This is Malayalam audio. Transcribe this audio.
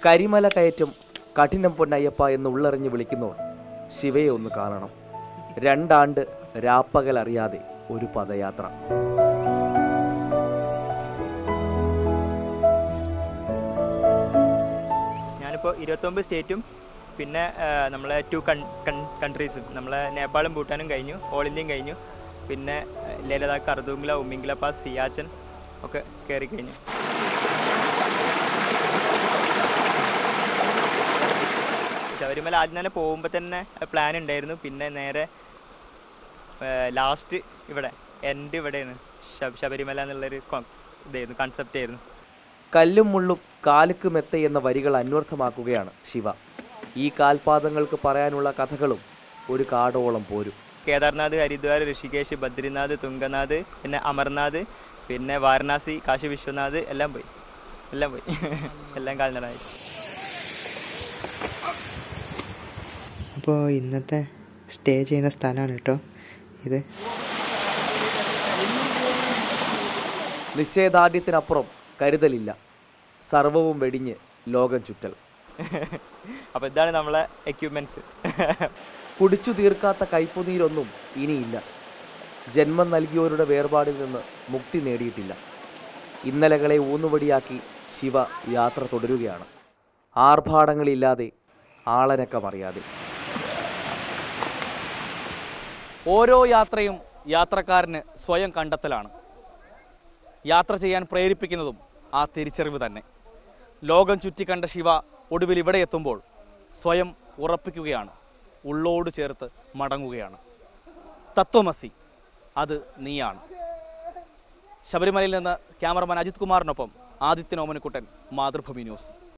കരിമല കയറ്റം കഠിനം പൊന്നയ്യപ്പ എന്ന് ഉള്ളറിഞ്ഞ് വിളിക്കുന്നവർ ശിവയെ ഒന്ന് കാണണം രണ്ടാണ്ട് രാപ്പകൽ അറിയാതെ ഒരു പദയാത്ര ഞാനിപ്പോൾ ഇരുപത്തൊമ്പത് സ്റ്റേറ്റും പിന്നെ ആ, നമ്മളെ ടു കൺ കൺട്രീസും നമ്മളെ നേപ്പാളും ഭൂട്ടാനും കഴിഞ്ഞു ഓൾ ഇന്ത്യയും കഴിഞ്ഞു പിന്നെ ആ, ലേ ലഡാക്ക് അർദുംഗ്ല ഉമ്മിംഗ്ല പാസ് സിയാച്ചൻ ഒക്കെ കയറി കഴിഞ്ഞു ശബരിമല ആദ്യം തന്നെ പോകുമ്പോൾ തന്നെ പ്ലാൻ ഉണ്ടായിരുന്നു പിന്നെ നേരെ ലാസ്റ്റ് ഇവിടെ എൻഡ് ഇവിടെയാണ് ശബ- ശബരിമല എന്നുള്ളൊരു കൊ- ഇതായിരുന്നു കൺസെപ്റ്റ് ആയിരുന്നു കല്ലും മുള്ളും കാലുക്ക് മെത്ത എന്ന വരികൾ അന്വർത്ഥമാക്കുകയാണ് ശിവ ഈ കാൽപാദങ്ങൾക്ക് പറയാനുള്ള കഥകളും ഒരു കാടോളം പോരും കേദാർനാഥ് ഹരിദ്വാർ ഋഷികേശ് ബദ്രിനാഥ് തുംഗനാഥ് പിന്നെ അമർനാഥ് പിന്നെ വാരണാസി കാശി വിശ്വനാഥ് എല്ലാം പോയി എല്ലാം പോയി എല്ലാം കാൽനടായി അപ്പോൾ ഇന്നത്തെ സ്റ്റേ ചെയ്യുന്ന സ്ഥലമാണ് കേട്ടോ ഇത് നിശ്ചയദാർഢ്യത്തിനപ്പുറം കരുതലില്ല സർവവും വെടിഞ്ഞ് ലോകം ചുറ്റൽ അപ്പോൾ ഇതാണ് നമ്മളെ എക്യുപ്മെന്റ്സ് കുടിച്ചു തീർക്കാത്ത കയ്പുനീരൊന്നും ഇനിയില്ല ജന്മം നൽകിയവരുടെ വേർപാടിൽ നിന്ന് മുക്തി നേടിയിട്ടില്ല ഇന്നലകളെ ഊന്നുവടിയാക്കി ശിവ യാത്ര തുടരുകയാണ് ആർഭാടങ്ങളില്ലാതെ ആളനക്കമറിയാതെ ഓരോ യാത്രയും യാത്രക്കാരന് സ്വയം കണ്ടെത്തലാണ് യാത്ര ചെയ്യാൻ പ്രേരിപ്പിക്കുന്നതും ആ തിരിച്ചറിവ് തന്നെ ലോകം ചുറ്റിക്കണ്ട ശിവ ഒടുവിൽ ഇവിടെ എത്തുമ്പോൾ സ്വയം ഉറപ്പിക്കുകയാണ് ഉള്ളോട് ചേർത്ത് മടങ്ങുകയാണ് തത്വമസി അത് നീയാണ് ശബരിമലയിൽ നിന്ന് ക്യാമറമാൻ അജിത് കുമാറിനൊപ്പം ആദിത്യൻ ഓമനക്കുട്ടൻ മാതൃഭൂമി ന്യൂസ്